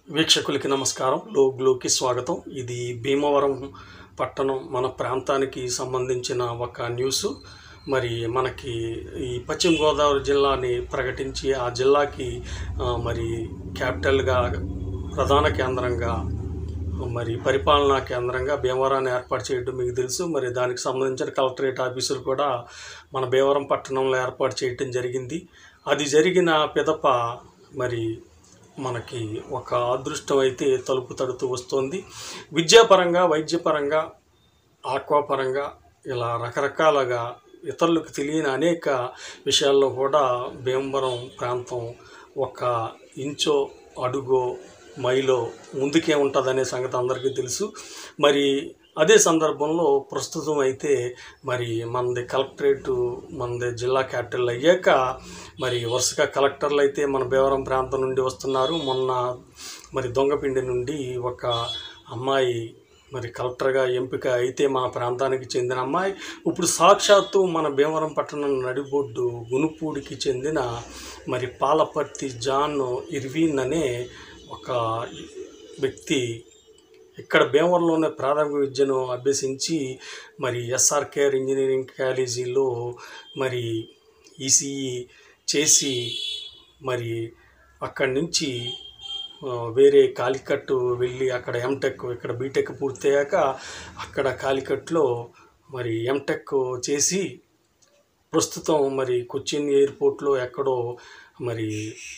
వీక్షకులకి నమస్కారం లోగ్లోకి స్వాగతం ఇది భీమవరం పట్టణం మన ప్రాంతానికి సంబంధించిన ఒక న్యూస్ మరి మనకి ఈ పశ్చిమ గోదావరి జిల్లాని ప్రకటించి ఆ జిల్లాకి ఆ, మరి క్యాపిటల్గా ప్రధాన కేంద్రంగా మరి పరిపాలనా కేంద్రంగా భీమవరాన్ని ఏర్పాటు చేయడం మీకు తెలుసు మరి దానికి సంబంధించిన కలెక్టరేట్ ఆఫీసులు కూడా మన భీమవరం పట్టణంలో ఏర్పాటు చేయటం జరిగింది అది జరిగిన పిదప మరి మనకి ఒక అదృష్టం అయితే తలుపు తడుతూ వస్తుంది విద్యాపరంగా వైద్యపరంగా ఆక్వాపరంగా ఇలా రకరకాలుగా ఇతరులకు తెలియని అనేక విషయాల్లో కూడా భీమవరం ప్రాంతం ఒక ఇంచో అడుగో మైలో ముందుకే ఉంటుందనే సంగతి అందరికీ తెలుసు మరి అదే సందర్భంలో ప్రస్తుతం అయితే మరి మనది కలెక్టరేట్ మనది జిల్లా క్యాపిటల్ అయ్యాక మరి వరుసగా కలెక్టర్లు అయితే మన భీమవరం ప్రాంతం నుండి వస్తున్నారు మొన్న మరి దొంగపిండి నుండి ఒక అమ్మాయి మరి కలెక్టర్గా ఎంపిక అయితే మన ప్రాంతానికి చెందిన అమ్మాయి ఇప్పుడు సాక్షాత్తు మన భీమవరం పట్టణం నడిబొడ్డు గునుపూడికి చెందిన మరి పాలపర్తి జాన్ ఇర్వీన్ అనే ఒక వ్యక్తి ఇక్కడ భీమవరంలోనే ప్రాథమిక విద్యను అభ్యసించి మరి ఎస్ఆర్కేఆర్ ఇంజనీరింగ్ కాలేజీలో మరి ఈసీఈ చేసి మరి అక్కడి నుంచి ఆ, వేరే కాలికట్ వెళ్ళి అక్కడ ఎంటెక్ ఇక్కడ బీటెక్ పూర్తయ్యాక అక్కడ కాలికట్లో మరి ఎంటెక్ చేసి ప్రస్తుతం మరి కొచ్చిన్ ఎయిర్పోర్ట్లో ఎక్కడో మరి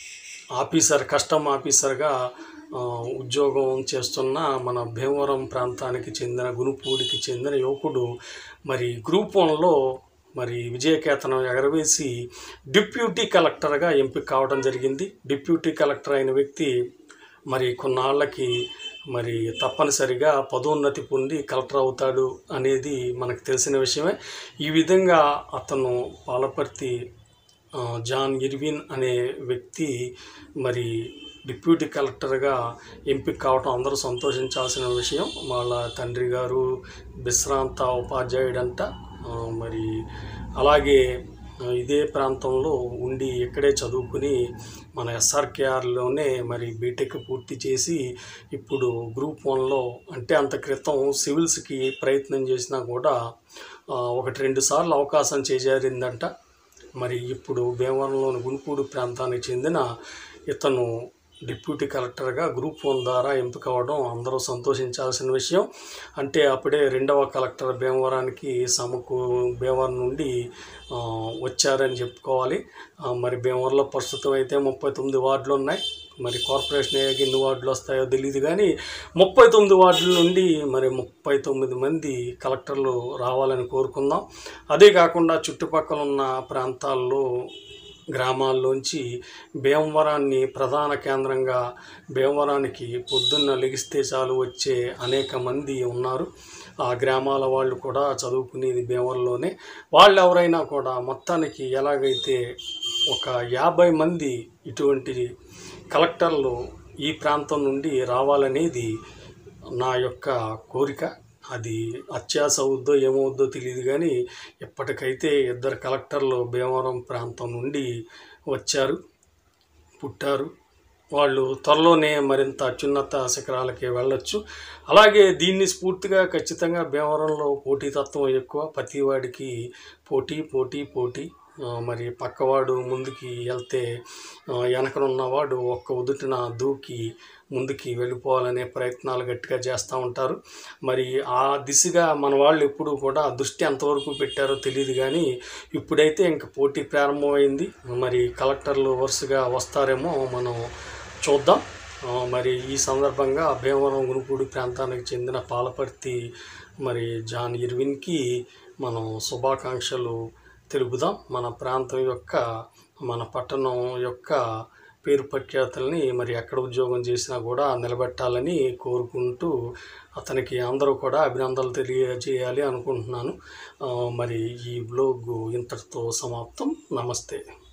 ఆఫీసర్ కస్టమ్ ఆఫీసర్గా ఆ, ఉద్యోగం చేస్తున్న మన భీమవరం ప్రాంతానికి చెందిన గునుపూడికి చెందిన యువకుడు మరి గ్రూప్ వన్లో మరి విజయకేతనం ఎగరవేసి డిప్యూటీ కలెక్టర్గా ఎంపిక కావడం జరిగింది డిప్యూటీ కలెక్టర్ అయిన వ్యక్తి మరి కొన్నాళ్ళకి మరి తప్పనిసరిగా పదోన్నతి పొంది కలెక్టర్ అవుతాడు అనేది మనకు తెలిసిన విషయమే ఈ విధంగా అతను పాలపర్తి ఆ, జాన్ ఇర్విన్ అనే వ్యక్తి మరి డిప్యూటీ కలెక్టర్గా ఎంపిక కావటం అందరూ సంతోషించాల్సిన విషయం వాళ్ళ తండ్రి గారు విశ్రాంత ఉపాధ్యాయుడంట ఆ, మరి అలాగే ఆ, ఇదే ప్రాంతంలో ఉండి ఇక్కడే చదువుకుని మన ఎస్ఆర్కేఆర్లోనే మరి బీటెక్ పూర్తి చేసి ఇప్పుడు గ్రూప్ వన్లో అంటే అంత క్రితం సివిల్స్కి ప్రయత్నం చేసినా కూడా ఆ, ఒకటి రెండు సార్లు అవకాశం చేజారిందంట మరి ఇప్పుడు భీమవరంలోని గుంటూరు ప్రాంతానికి చెందిన ఇతను డిప్యూటీ కలెక్టర్గా గ్రూప్ వన్ ద్వారా ఎంపిక అవ్వడం అందరూ సంతోషించాల్సిన విషయం అంటే అప్పుడే రెండవ కలెక్టర్ భీమవరానికి సమకు భీమవరం నుండి ఆ, వచ్చారని చెప్పుకోవాలి ఆ, మరి భీమవరంలో ప్రస్తుతం అయితే ముప్పై తొమ్మిది వార్డులు ఉన్నాయి మరి కార్పొరేషన్ అయ్యాక ఎన్ని వార్డులు వస్తాయో తెలియదు కానీ ముప్పై తొమ్మిది వార్డుల నుండి మరి ముప్పై తొమ్మిది మంది కలెక్టర్లు రావాలని కోరుకుందాం అదే కాకుండా చుట్టుపక్కల ఉన్న ప్రాంతాల్లో గ్రామాల్లోంచి భీమవరాన్ని ప్రధాన కేంద్రంగా భీమవరానికి పొద్దున్న లెగిస్తే చాలు వచ్చే అనేక మంది ఉన్నారు ఆ గ్రామాల వాళ్ళు కూడా చదువుకునేది భీమవరంలోనే వాళ్ళు ఎవరైనా కూడా మొత్తానికి ఎలాగైతే ఒక యాభై మంది ఇటువంటి కలెక్టర్లు ఈ ప్రాంతం నుండి రావాలనేది నా యొక్క కోరిక అది అత్యాస అవుద్దో ఏమవుద్దో తెలియదు కానీ ఎప్పటికైతే ఇద్దరు కలెక్టర్లు భీమవరం ప్రాంతం నుండి వచ్చారు పుట్టారు వాళ్ళు త్వరలోనే మరింత అత్యున్నత శిఖరాలకి వెళ్ళొచ్చు అలాగే దీన్ని స్ఫూర్తిగా ఖచ్చితంగా భీమవరంలో పోటీతత్వం ఎక్కువ ప్రతివాడికి పోటీ పోటీ పోటీ ఆ, మరి పక్కవాడు ముందుకి వెళ్తే ఆ, వెనకనున్నవాడు ఒక్క ఉదుటిన దూకి ముందుకి వెళ్ళిపోవాలనే ప్రయత్నాలు గట్టిగా చేస్తూ ఉంటారు మరి ఆ దిశగా మన వాళ్ళు ఎప్పుడూ కూడా దృష్టి ఎంతవరకు పెట్టారో తెలియదు కానీ ఇప్పుడైతే ఇంక పోటీ ప్రారంభమైంది మరి కలెక్టర్లు వరుసగా వస్తారేమో మనం చూద్దాం ఆ, మరి ఈ సందర్భంగా భీమవరం గురుపూడి ప్రాంతానికి చెందిన పాలపర్తి మరి జాన్ ఇర్విన్కి మనం శుభాకాంక్షలు తెలుపుదాం మన ప్రాంతం యొక్క మన పట్టణం యొక్క పేరు ప్రఖ్యాతుల్ని మరి ఎక్కడ ఉద్యోగం చేసినా కూడా నిలబెట్టాలని కోరుకుంటూ అతనికి అందరూ కూడా అభినందనలు తెలియజేయాలి అనుకుంటున్నాను ఆ, మరి ఈ బ్లాగ్ ఇంతటితో సమాప్తం నమస్తే